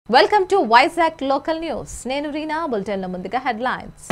welcome to Vizag local news నేను రీనా బులెటిన్ల ముందుగా headlines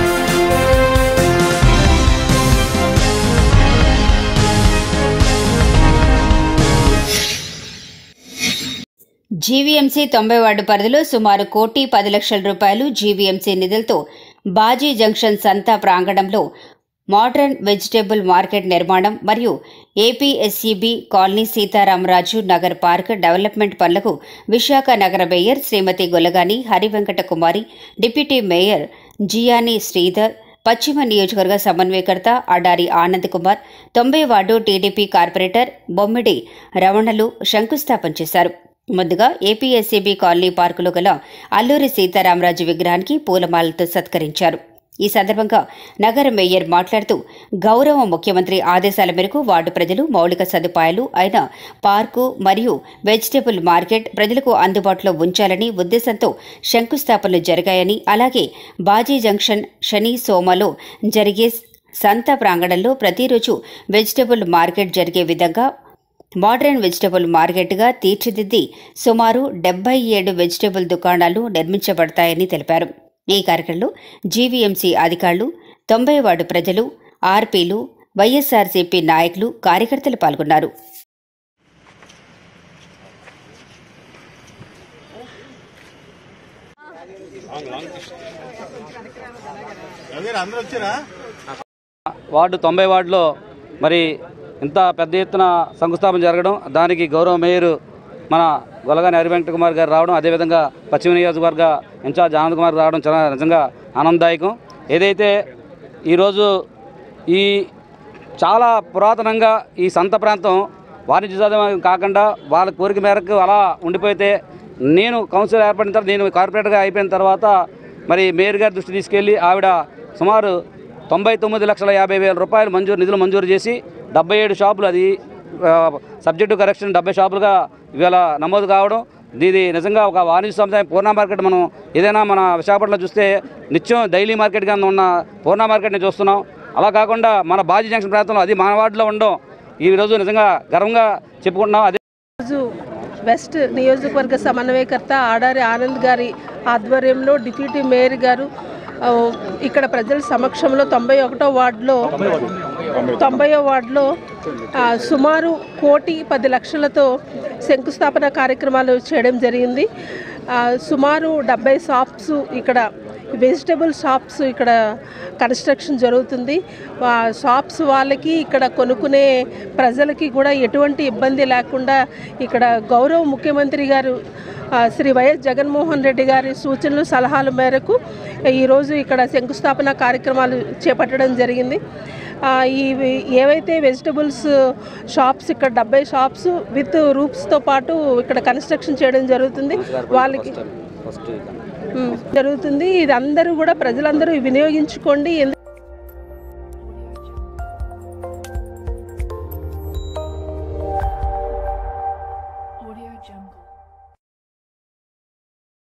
GVMC తొంభై వార్డు పరిధిలో సుమారు కోటి పది లక్షల రూపాయలు జీవీఎంసీ నిధులతో బాజీ జంక్షన్ సంతా ప్రాంగణంలో మోడర్న్ వెజిటేబుల్ మార్కెట్ నిర్మాణం మరియు APSEB colony Sitaramaraju Nagar park development పనులకు విశాఖ నగర mayor Shrimati Golagani Harivenkata Kumari deputy mayor Jiyani Sridhar పశ్చిమ నియోజకవర్గ సమన్వయకర్త అడారి ఆనంద్ కుమార్ తొంభై వార్డు టీడీపీ కార్పొరేటర్ బొమ్మిడి రమణలు శంకుస్థాపన చేశారు ముందుగా ఏపీఎస్సీబీ కాలనీ పార్కులో గల అల్లూరి సీతారామరాజు విగ్రహానికి పూలమాలతో సత్కరించారు ఈ సందర్భంగా నగర మేయర్ మాట్లాడుతూ గౌరవ ముఖ్యమంత్రి ఆదేశాల మేరకు వార్డు ప్రజలు మౌలిక సదుపాయాలు అయిన పార్కు మరియు వెజిటేబుల్ మార్కెట్ ప్రజలకు అందుబాటులో ఉంచాలని ఉద్దేశంతో శంకుస్థాపనలు జరిగాయని అలాగే బాజీ జంక్షన్ శని సోమలో జరిగే సంత ప్రాంగణంలో ప్రతిరోజు వెజిటేబుల్ మార్కెట్ జరిగే విధంగా మోడర్న్ వెజిటబుల్ మార్కెట్గా తీర్చిదిద్ది సుమారు డెబ్బై ఏడు వెజిటబుల్ దుకాణాలు నిర్మించబడతాయని తెలిపారు ఈ కార్యక్రమంలో జీవీఎంసీ అధికారులు తొంభై వార్డు ప్రజలు ఆర్పీలు వైఎస్ఆర్సీపీ నాయకులు కార్యకర్తలు పాల్గొన్నారు అందరూ వచ్చారా వార్డు తొంభై వార్డులో మరి ఇంత పెద్ద ఎత్తున శంకుస్థాపన జరగడం దానికి గౌరవ మేయర్ మన గొలగాని హరివెంకట కుమార్ గారు రావడం అదేవిధంగా పశ్చిమ నియోజకవర్గ ఇన్ఛార్జ్ ఆనంద్ కుమార్ రావడం చాలా నిజంగా ఆనందదాయకం ఏదైతే ఈరోజు ఈ చాలా పురాతనంగా ఈ సంత ప్రాంతం వాణిజ్య చదువు కాకుండా వాళ్ళ కోరిక మేరకు అలా ఉండిపోతే నేను కౌన్సిల్ ఏర్పడిన తర్వాత నేను కార్పొరేటర్గా అయిపోయిన తర్వాత మరి మేయర్ గారి దృష్టి తీసుకెళ్ళి ఆవిడ సుమారు తొంభై తొమ్మిది లక్షల యాభై వేల రూపాయలు మంజూరు నిధులు మంజూరు చేసి డెబ్బై ఏడు షాపులు అది సబ్జెక్టు కరెక్షన్ డెబ్బై షాపులుగా ఇవాళ నమోదు కావడం ఇది నిజంగా ఒక వాణిజ్య సముదాయం పూర్ణ మార్కెట్ మనం ఏదైనా మన విశాఖపట్నంలో చూస్తే నిత్యం డైలీ మార్కెట్గా ఉన్న పూర్ణ మార్కెట్ని చూస్తున్నాం అలా కాకుండా మన బాజీ జంక్షన్ ప్రాంతంలో అది మన వార్డులో ఉండడం ఈ రోజు నిజంగా గర్వంగా చెప్పుకుంటున్నాం అదే రోజు వెస్ట్ నియోజకవర్గ సమన్వయకర్త ఆడారి ఆనంద్ గారి ఆధ్వర్యంలో డిప్యూటీ మేయర్ గారు ఆ, ఇక్కడ ప్రజల సమక్షంలో తొంభై ఒకటో వార్డులో తొంభైవ వార్డులో ఆ, సుమారు కోటి పది లక్షలతో శంకుస్థాపన కార్యక్రమాలు చేయడం జరిగింది ఆ, సుమారు డెబ్బై షాప్స్ ఇక్కడ వెజిటబుల్ షాప్స్ ఇక్కడ కన్స్ట్రక్షన్ జరుగుతుంది ఆ షాప్స్ వాళ్ళకి ఇక్కడ కొనుక్కునే ప్రజలకి కూడా ఎటువంటి ఇబ్బంది లేకుండా ఇక్కడ గౌరవ ముఖ్యమంత్రి గారు ఆ, శ్రీ వైఎస్ జగన్మోహన్ రెడ్డి గారి సూచనలు సలహాల మేరకు ఈరోజు ఇక్కడ శంకుస్థాపన కార్యక్రమాలు చేపట్టడం జరిగింది ఆ, ఈ ఏవైతే వెజిటబుల్స్ షాప్స్ ఇక్కడ డెబ్బై షాప్స్ విత్ రూప్స్తో పాటు ఇక్కడ కన్స్ట్రక్షన్ చేయడం జరుగుతుంది వాళ్ళకి ఫస్ట్ ఉమ్, జరుగుతుంది ఇది అందరూ కూడా ప్రజలందరూ వినియోగించుకోండి ఎందు-